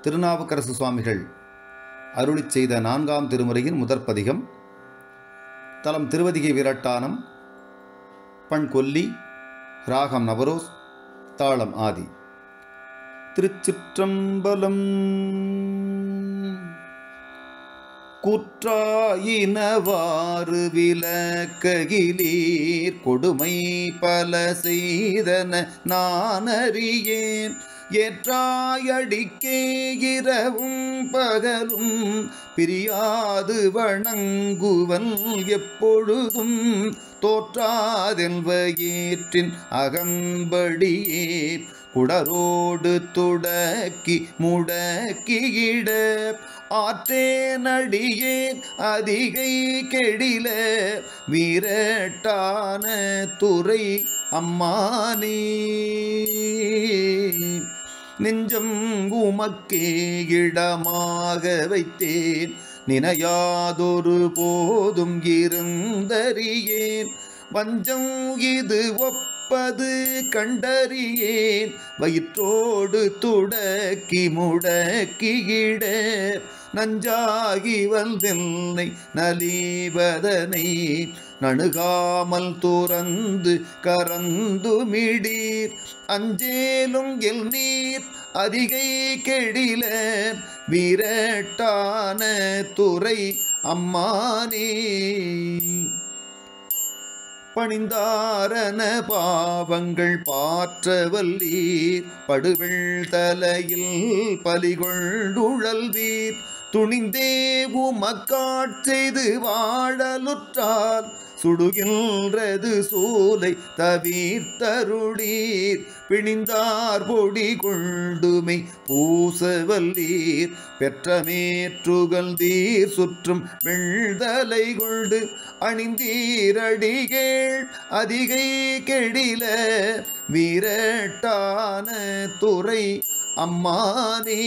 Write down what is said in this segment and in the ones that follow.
திருநாவுக்கரசு சுவாமிகள் அருளிச் செய்த நான்காம் திருமுறையின் முதற் பதிகம் தலம் திருவதிகை விரட்டானம் பண் கொல்லி ராகம் நவரோஸ் தாளம் ஆதி திருச்சிற்றம்பலம் குற்றாயினவாறு விலக்ககிலீர் கொடுமை பல செய்தன நான் அறியேன் ஏற்றாயடிக்கே இரவும் பகலும் பிரியாது வணங்குவன் எப்பொழுதும் தோற்றாதென்பயிற்றின் அகம்படியே குடரோடு துடக்கி முடக்கியிட ஆற்றேனடியேன் அதிகை கெடில வீரட்டான துறை அம்மானே நெஞ்சம் உமக்கே இடமாக வைத்தேன் நினையாதொரு போதும் இருந்தறியேன் வஞ்சம் இது ஒப்பது கண்டறியேன் வயிற்றோடு துடக்கி முடக்கியிட நஞ்சாகி வந்தென்னை நலிவதனை நணுகாமல் துறந்து கரந்துமிடீர் அஞ்சேலும் எல் நீர் அதிகை கெடில வீரட்டான துறை அம்மானே பணிந்தாரன பாவங்கள் பாற்றவல்லீர் படுவெள் தலையில் பலிகொண்டுழல்வீர் துணிந்தே உமக்காட்செய்து வாழலுற்றால் சுடுகின்றது சூலை தவிர்த்தருளீர் பிணிந்தார் பொடி கொண்டுமை பூசவல்லீர் பெற்றமேற்றுகள் தீர் சுற்றும் வெள்தலை கொண்டு அணிந்தீரடிகேள் அதிகை கெடில வீரட்டான துறை அம்மானே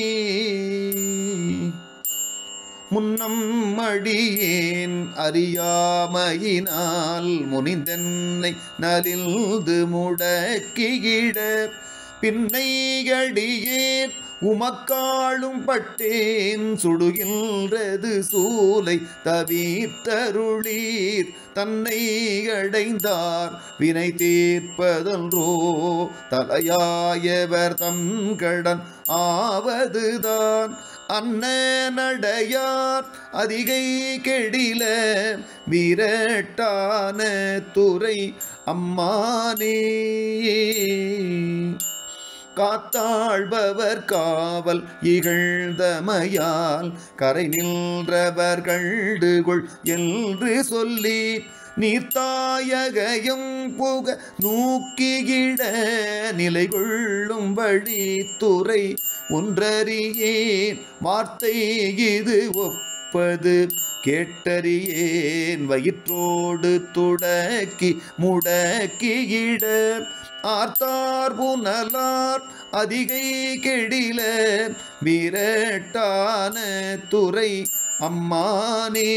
முன்னம் அடியேன் அறியாமையினால் முனிந்தென்னை நலிந்து முடக்கியிட பின்னை அடியேன் உமக்காளும் பட்டேன் சுடுகின்றது சூலை தவிர்த்தருளீர் தன்னை அடைந்தார் வினை தீர்ப்பதன்றோ தலையாயவர் தம் கடன் ஆவதுதான் அன்ன நடையார் அதிகை கெடில வீரட்டான துறை அம்மானே காத்தாழ்பவர் காவல் இகழ்ந்தமையால் கரை நின்றவர் கண்டுகொள் என்று சொல்லி நீர்த்தாயகையும் புக நூக்கியிட நிலை கொள்ளும் வழி துறை ஒன்றறியேன் வார்த்தை இது ஒப்பது கேட்டறியேன் வயிற்றோடு துடக்கி முடக்கியிட ஆர்த்தார் புனலார் அதிகை கெடில வீரட்டான துறை அம்மானே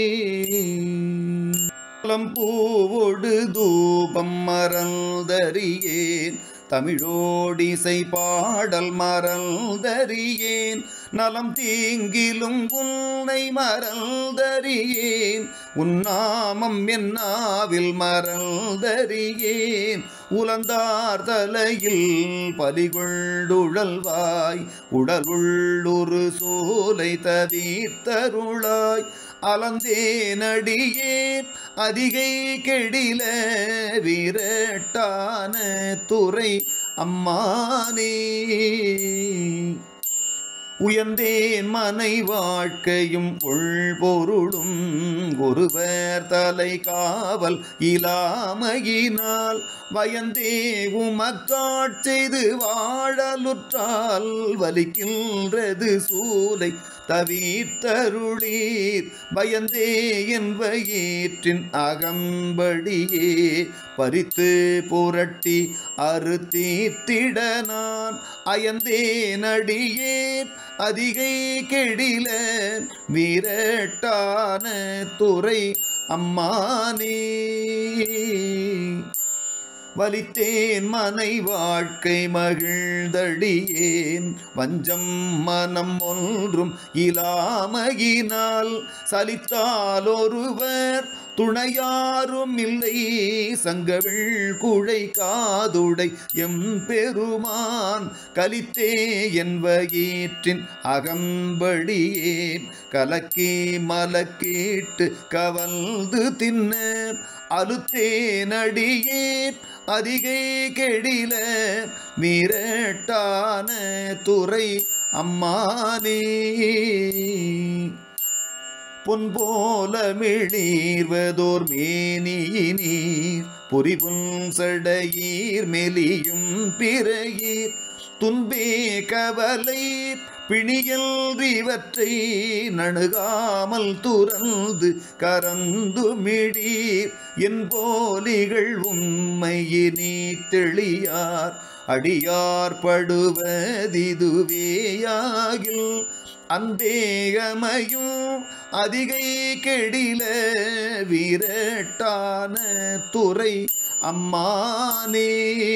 பூவோடு தூபம் மறந்தறியேன் தமிழோடிசை பாடல் மறந்தறியேன் நலம் தீங்கிலும் உன்னை மறந்தறியேன் உன்னாமம் என்னாவில் மறந்தறியேன் உலந்தார் தலையில் பலிகொண்டுழல்வாய் உடலுள்ளொரு சோலை தவிர்த்தருளாய் அலந்தேனடியேன் அதிகை கெடில வீரட்டான துறை அம்மானே உயர்ந்தேன் மனை வாழ்க்கையும் உள்பொருளும் ஒருவர் தலை காவல் இலாமையினால் வயந்தே உமக்காட்செய்து வாழலுற்றால் வலிக்கின்றது சூலை தவிர்த்தருளீர் பயந்தே என் வயிற்றின் அகம்படியே பறித்து புரட்டி அறுத்தீர்த்திட நான் அயந்தே நடியேன் அதிகை கெடில வீரட்டான துறை அம்மானே வலித்தேன் மனை வாழ்க்கை மகிழ்ந்தடியேன் வஞ்சம் மனம் ஒன்றும் இலாமையினால் சலித்தால் ஒருவர் துணையாரும் இல்லை சங்கவிள் குழை காதுடை எம் பெருமான் கலித்தே என் வயிற்றின் அகம்படியே கலக்கி மலக்கீட்டு கவல்து தின்ன அலுத்தேனடியேன் அதிகை கெடில மீரட்டான துறை அம்மானே பொன் போல மிளீர்வதோர் மேனியினீர் பொறிபுன் சடையீர் மெலியும் பிறையீர் துன்பே கவலை பிணியல் இவற்றை நணுகாமல் துறந்து கரந்து மிடீர் என் போலிகள் உண்மையினே தெளியார் அடியார் படுவதிதுவேயாகில் அந்தேகமையும் அதிகை கெடில வீரட்டான துறை அம்மானே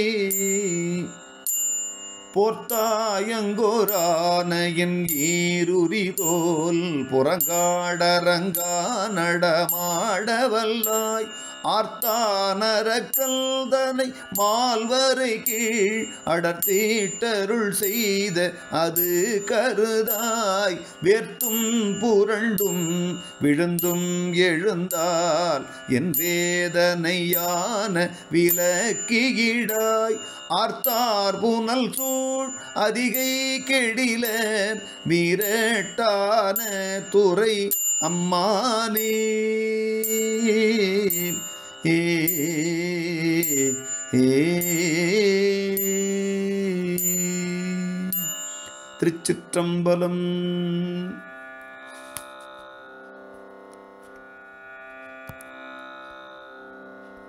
போர்த்தாயங்கோரான என் ஈருரிதோல் புறங்காடரங்கா நடமாடவல்லாய் ஆர்த்தானரக்கல்தனை மால்வரை கீழ் அடர்த்தீட்டருள் செய்த அது கருதாய் வேர்த்தும் புரண்டும் விழுந்தும் எழுந்தால் என் வேதனையான விலக்கியிடாய் ஆர்த்தார் புனல் சூழ் அதிகை கெடில வீரட்டான துறை அம்மானே ஏ ஏ திருச்சிற்றம்பலம்